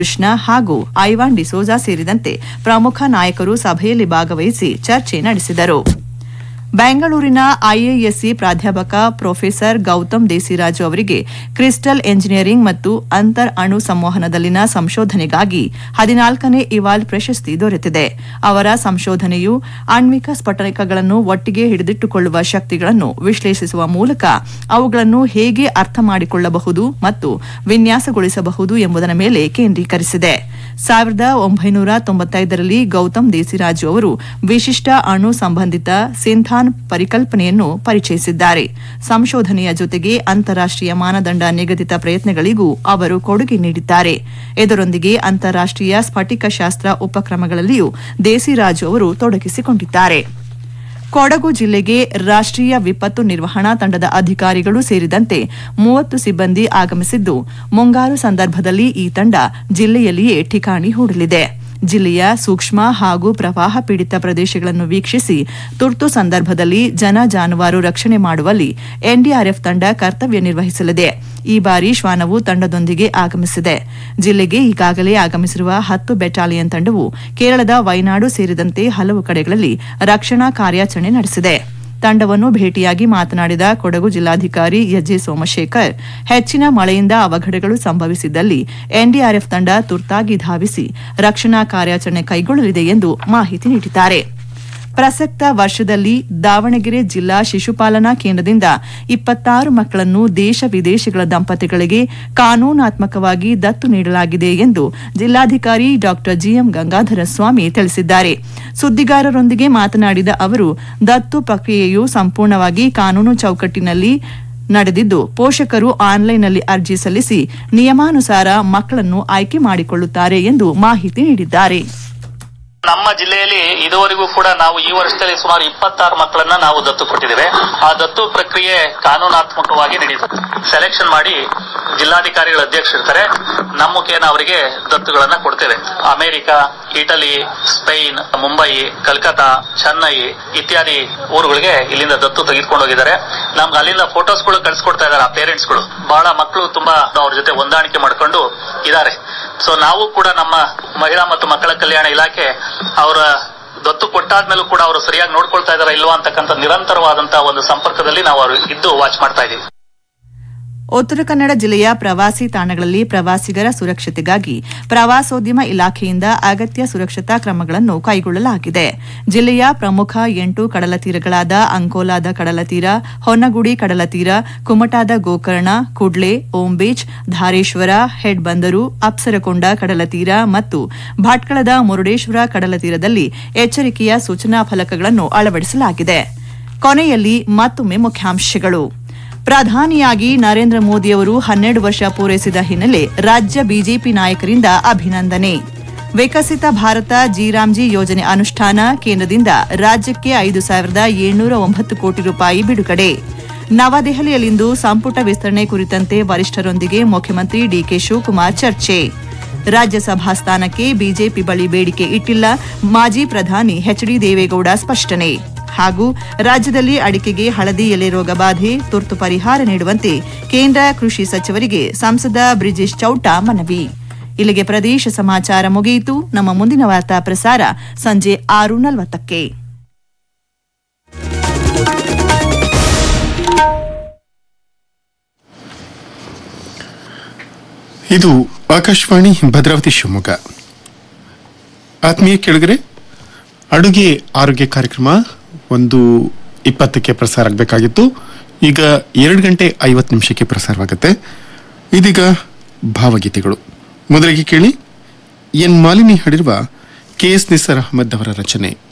ಕೃಷ್ಣ ಹಾಗೂ ಐವಾನ್ ಡಿಸೋಜಾ ಸೇರಿದಂತೆ ಪ್ರಮುಖ ನಾಯಕರು ಸಭೆಯಲ್ಲಿ ಭಾಗವಹಿಸಿ ಚರ್ಚೆ ನಡೆಸಿದರು ಬೆಂಗಳೂರಿನ ಐಎಎಸ್ಸಿ ಪ್ರಾಧ್ಯಾಪಕ ಪ್ರೊಫೆಸರ್ ಗೌತಮ್ ದೇಸಿರಾಜು ಅವರಿಗೆ ಕ್ರಿಸ್ಟಲ್ ಎಂಜಿನಿಯರಿಂಗ್ ಮತ್ತು ಅಂತರ್ ಅಣು ಸಂವಹನದಲ್ಲಿನ ಸಂಶೋಧನೆಗಾಗಿ ಹದಿನಾಲ್ಕನೇ ಇವಾಲ್ ಪ್ರಶಸ್ತಿ ದೊರೆತಿದೆ ಅವರ ಸಂಶೋಧನೆಯು ಆಣ್ವಿಕ ಸ್ಫಟಿಕಗಳನ್ನು ಒಟ್ಟಿಗೆ ಹಿಡಿದಿಟ್ಟುಕೊಳ್ಳುವ ಶಕ್ತಿಗಳನ್ನು ವಿಶ್ಲೇಷಿಸುವ ಮೂಲಕ ಅವುಗಳನ್ನು ಹೇಗೆ ಅರ್ಥ ಮಾಡಿಕೊಳ್ಳಬಹುದು ಮತ್ತು ವಿನ್ಯಾಸಗೊಳಿಸಬಹುದು ಎಂಬುದರ ಮೇಲೆ ಕೇಂದ್ರೀಕರಿಸಿದೆ ಸಾವಿರದ ಒಂಬೈನೂರ ತೊಂಬತ್ತೈದರಲ್ಲಿ ಗೌತಮ್ ದೇಸಿರಾಜು ಅವರು ವಿಶಿಷ್ಟ ಅಣು ಸಂಬಂಧಿತ ಸಿಂಥಾನ್ ಪರಿಕಲ್ಪನೆಯನ್ನು ಪರಿಚಯಿಸಿದ್ದಾರೆ ಸಂಶೋಧನೆಯ ಜೊತೆಗೆ ಅಂತಾರಾಷ್ಟೀಯ ಮಾನದಂಡ ನಿಗದಿತ ಪ್ರಯತ್ನಗಳಿಗೂ ಅವರು ಕೊಡುಗೆ ನೀಡಿದ್ದಾರೆ ಇದರೊಂದಿಗೆ ಅಂತಾರಾಷ್ಟೀಯ ಸ್ಫಟಿಕಶಾಸ್ತ್ರ ಉಪಕ್ರಮಗಳಲ್ಲಿಯೂ ದೇಸಿರಾಜು ಅವರು ತೊಡಗಿಸಿಕೊಂಡಿದ್ದಾರೆ ಕೊಡಗು ಜಿಲ್ಲೆಗೆ ರಾಷ್ಟ್ರೀಯ ವಿಪತ್ತು ನಿರ್ವಹಣಾ ತಂಡದ ಅಧಿಕಾರಿಗಳು ಸೇರಿದಂತೆ ಮೂವತ್ತು ಸಿಬ್ಬಂದಿ ಆಗಮಿಸಿದ್ದು ಮುಂಗಾರು ಸಂದರ್ಭದಲ್ಲಿ ಈ ತಂಡ ಜಿಲ್ಲೆಯಲ್ಲಿಯೇ ಠಿಕಾಣಿ ಹೂಡಲಿದೆ ಜಿಲ್ಲೆಯ ಸೂಕ್ಷ್ಮ ಹಾಗೂ ಪ್ರವಾಹ ಪೀಡಿತ ಪ್ರದೇಶಗಳನ್ನು ವೀಕ್ಷಿಸಿ ತುರ್ತು ಸಂದರ್ಭದಲ್ಲಿ ಜನ ಜಾನುವಾರು ರಕ್ಷಣೆ ಮಾಡುವಲ್ಲಿ ಎನ್ಡಿಆರ್ಎಫ್ ತಂಡ ಕರ್ತವ್ಯ ನಿರ್ವಹಿಸಲಿದೆ ಈ ಬಾರಿ ಶ್ವಾನವು ತಂಡದೊಂದಿಗೆ ಆಗಮಿಸಿದೆ ಜಿಲ್ಲೆಗೆ ಈಗಾಗಲೇ ಆಗಮಿಸಿರುವ ಹತ್ತು ಬೆಟಾಲಿಯನ್ ತಂಡವು ಕೇರಳದ ವೈನಾಡು ಸೇರಿದಂತೆ ಹಲವು ಕಡೆಗಳಲ್ಲಿ ರಕ್ಷಣಾ ಕಾರ್ಯಾಚರಣೆ ನಡೆಸಿದೆ ತಂಡವನ್ನು ಭೇಟಿಯಾಗಿ ಮಾತನಾಡಿದ ಕೊಡಗು ಜಿಲ್ಲಾಧಿಕಾರಿ ಎಜೆ ಸೋಮಶೇಖರ್ ಹೆಚ್ಚಿನ ಮಳೆಯಿಂದ ಅವಘಡಗಳು ಸಂಭವಿಸಿದ್ದಲ್ಲಿ ಎನ್ಡಿಆರ್ಎಫ್ ತಂಡ ತುರ್ತಾಗಿ ಧಾವಿಸಿ ರಕ್ಷಣಾ ಕಾರ್ಯಾಚರಣೆ ಕೈಗೊಳ್ಳಲಿದೆ ಎಂದು ಮಾಹಿತಿ ನೀಡಿದ್ದಾರೆ ಪ್ರಸಕ್ತ ವರ್ಷದಲ್ಲಿ ದಾವಣಗೆರೆ ಜಿಲ್ಲಾ ಶಿಶುಪಾಲನಾ ಕೇಂದ್ರದಿಂದ ಇಪ್ಪತ್ತಾರು ಮಕ್ಕಳನ್ನು ದೇಶ ವಿದೇಶಗಳ ದಂಪತಿಗಳಿಗೆ ಕಾನೂನಾತ್ಮಕವಾಗಿ ದತ್ತು ನೀಡಲಾಗಿದೆ ಎಂದು ಜಿಲ್ಲಾಧಿಕಾರಿ ಡಾ ಜಿಎಂ ಗಂಗಾಧರ ಸ್ವಾಮಿ ತಿಳಿಸಿದ್ದಾರೆ ಸುದ್ದಿಗಾರರೊಂದಿಗೆ ಮಾತನಾಡಿದ ಅವರು ದತ್ತು ಪ್ರಕ್ರಿಯೆಯು ಸಂಪೂರ್ಣವಾಗಿ ಕಾನೂನು ಚೌಕಟ್ಟಿನಲ್ಲಿ ನಡೆದಿದ್ದು ಪೋಷಕರು ಆನ್ಲೈನ್ನಲ್ಲಿ ಅರ್ಜಿ ಸಲ್ಲಿಸಿ ನಿಯಮಾನುಸಾರ ಮಕ್ಕಳನ್ನು ಆಯ್ಕೆ ಮಾಡಿಕೊಳ್ಳುತ್ತಾರೆ ಎಂದು ಮಾಹಿತಿ ನೀಡಿದ್ದಾರೆ ನಮ್ಮ ಜಿಲ್ಲೆಯಲ್ಲಿ ಇದುವರೆಗೂ ಕೂಡ ನಾವು ಈ ವರ್ಷದಲ್ಲಿ ಸುಮಾರು ಇಪ್ಪತ್ತಾರು ಮಕ್ಕಳನ್ನ ನಾವು ದತ್ತು ಕೊಟ್ಟಿದ್ದೇವೆ ಆ ದತ್ತು ಪ್ರಕ್ರಿಯೆ ಕಾನೂನಾತ್ಮಕವಾಗಿ ನಡೆಯುತ್ತೆ ಸೆಲೆಕ್ಷನ್ ಮಾಡಿ ಜಿಲ್ಲಾಧಿಕಾರಿಗಳ ಅಧ್ಯಕ್ಷರಿರ್ತಾರೆ ನಮ್ಮ ಮುಖೇನ ಅವರಿಗೆ ದತ್ತುಗಳನ್ನ ಕೊಡ್ತೇವೆ America Italy Spain Mumbai Calcutta Chennai ಇತ್ಯಾದಿ ಊರುಗಳಿಗೆ ಇಲ್ಲಿಂದ ದತ್ತು ತೆಗೆದುಕೊಂಡು ಹೋಗಿದ್ದಾರೆ ನಮ್ಗೆ ಅಲ್ಲಿಂದ ಫೋಟೋಸ್ಗಳು ಕಳ್ಸಿಕೊಡ್ತಾ ಇದ್ದಾರೆ ಆ ಪೇರೆಂಟ್ಸ್ಗಳು ಬಹಳ ಮಕ್ಕಳು ತುಂಬಾ ಅವ್ರ ಜೊತೆ ಹೊಂದಾಣಿಕೆ ಮಾಡ್ಕೊಂಡು ಇದ್ದಾರೆ ಸೊ ನಾವು ಕೂಡ ನಮ್ಮ ಮಹಿಳಾ ಮತ್ತು ಮಕ್ಕಳ ಕಲ್ಯಾಣ ಇಲಾಖೆ ಅವರ ದತ್ತು ಕೊಟ್ಟಾದ್ಮೇಲೂ ಕೂಡ ಅವರು ಸರಿಯಾಗಿ ನೋಡ್ಕೊಳ್ತಾ ಇದಾರ ಇಲ್ವಾ ಅಂತಕ್ಕಂಥ ನಿರಂತರವಾದಂತಹ ಒಂದು ಸಂಪರ್ಕದಲ್ಲಿ ನಾವು ಅವರು ಇದ್ದು ವಾಚ್ ಮಾಡ್ತಾ ಇದೀವಿ ಉತ್ತರ ಕನ್ನಡ ಜಿಲ್ಲೆಯ ಪ್ರವಾಸಿ ತಾಣಗಳಲ್ಲಿ ಪ್ರವಾಸಿಗರ ಸುರಕ್ಷತೆಗಾಗಿ ಪ್ರವಾಸೋದ್ಯಮ ಇಲಾಖೆಯಿಂದ ಅಗತ್ಯ ಸುರಕ್ಷತಾ ಕ್ರಮಗಳನ್ನು ಕೈಗೊಳ್ಳಲಾಗಿದೆ ಜಿಲ್ಲೆಯ ಪ್ರಮುಖ ಎಂಟು ಕಡಲ ತೀರಗಳಾದ ಅಂಕೋಲಾದ ಕಡಲತೀರ ಹೊನ್ನಗುಡಿ ಕಡಲತೀರ ಕುಮಟಾದ ಗೋಕರ್ಣ ಕುಡ್ಲೆ ಓಂ ಬೀಚ್ ಧಾರೇಶ್ವರ ಹೆಡ್ ಬಂದರು ಅಪ್ಸರಕೊಂಡ ಕಡಲತೀರ ಮತ್ತು ಭಟ್ಕಳದ ಮುರುಡೇಶ್ವರ ಕಡಲತೀರದಲ್ಲಿ ಎಚ್ಚರಿಕೆಯ ಸೂಚನಾ ಫಲಕಗಳನ್ನು ಅಳವಡಿಸಲಾಗಿದೆ ಕೊನೆಯಲ್ಲಿ ಮತ್ತೊಮ್ಮೆ ಮುಖ್ಯಾಂಶಗಳು ಪ್ರಧಾನಿಯಾಗಿ ನರೇಂದ್ರ ಮೋದಿಯವರು ಹನ್ನೆರಡು ವರ್ಷ ಪೂರೈಸಿದ ಹಿನ್ನೆಲೆ ರಾಜ್ಯ ಬಿಜೆಪಿ ನಾಯಕರಿಂದ ಅಭಿನಂದನೆ ವಿಕಸಿತ ಭಾರತ ಜಿರಾಮ್ಜಿ ಯೋಜನೆ ಅನುಷ್ಠಾನ ಕೇಂದ್ರದಿಂದ ರಾಜ್ಯಕ್ಕೆ ಐದು ಸಾವಿರದ ಏಳ್ನೂರ ಒಂಬತ್ತು ಕೋಟಿ ರೂಪಾಯಿ ಬಿಡುಗಡೆ ನವದೆಹಲಿಯಲ್ಲಿಂದು ಸಂಪುಟ ವಿಸ್ತರಣೆ ಕುರಿತಂತೆ ವರಿಷ್ಠರೊಂದಿಗೆ ಮುಖ್ಯಮಂತ್ರಿ ಡಿಕೆ ಶಿವಕುಮಾರ್ ಚರ್ಚೆ ರಾಜ್ಯಸಭಾ ಸ್ಥಾನಕ್ಕೆ ಬಿಜೆಪಿ ಬಳಿ ಬೇಡಿಕೆ ಇಟ್ಟಿಲ್ಲ ಮಾಜಿ ಪ್ರಧಾನಿ ಎಚ್ಡಿ ದೇವೇಗೌಡ ಸ್ಪಷ್ಟನೆ ಹಾಗೂ ರಾಜ್ಯದಲ್ಲಿ ಅಡಿಕೆಗೆ ಹಳದಿ ಎಲೆ ರೋಗ ಬಾಧೆ ತುರ್ತು ಪರಿಹಾರ ನೀಡುವಂತೆ ಕೇಂದ್ರ ಕೃಷಿ ಸಚಿವರಿಗೆ ಸಂಸದ ಬ್ರಿಜೇಶ್ ಚೌಟ ಮನವಿ ಇಲ್ಲಿಗೆ ಪ್ರದೇಶ ಸಮಾಚಾರ ಮುಗಿಯಿತು ನಮ್ಮ ಮುಂದಿನ ವಾರ್ತಾ ಪ್ರಸಾರ ಸಂಜೆ ಆರು ನಲವತ್ತಕ್ಕೆ ಇದು ಆಕಾಶವಾಣಿ ಭದ್ರಾವತಿ ಶಿವಮೊಗ್ಗ ಆತ್ಮೀಯ ಕೆಳಗರೆ ಅಡುಗೆ ಆರೋಗ್ಯ ಕಾರ್ಯಕ್ರಮ ಒಂದು ಇಪ್ಪತ್ತಕ್ಕೆ ಪ್ರಸಾರ ಆಗಬೇಕಾಗಿತ್ತು ಈಗ ಎರಡು ಗಂಟೆ ಐವತ್ತು ನಿಮಿಷಕ್ಕೆ ಪ್ರಸಾರವಾಗುತ್ತೆ ಇದೀಗ ಭಾವಗೀತೆಗಳು ಮೊದಲಿಗೆ ಕೇಳಿ ಎನ್ ಮಾಲಿನಿ ಹಾಡಿರುವ ಕೆ ಎಸ್ ನಿಸರ್ ಅಹಮದ್ ಅವರ ರಚನೆ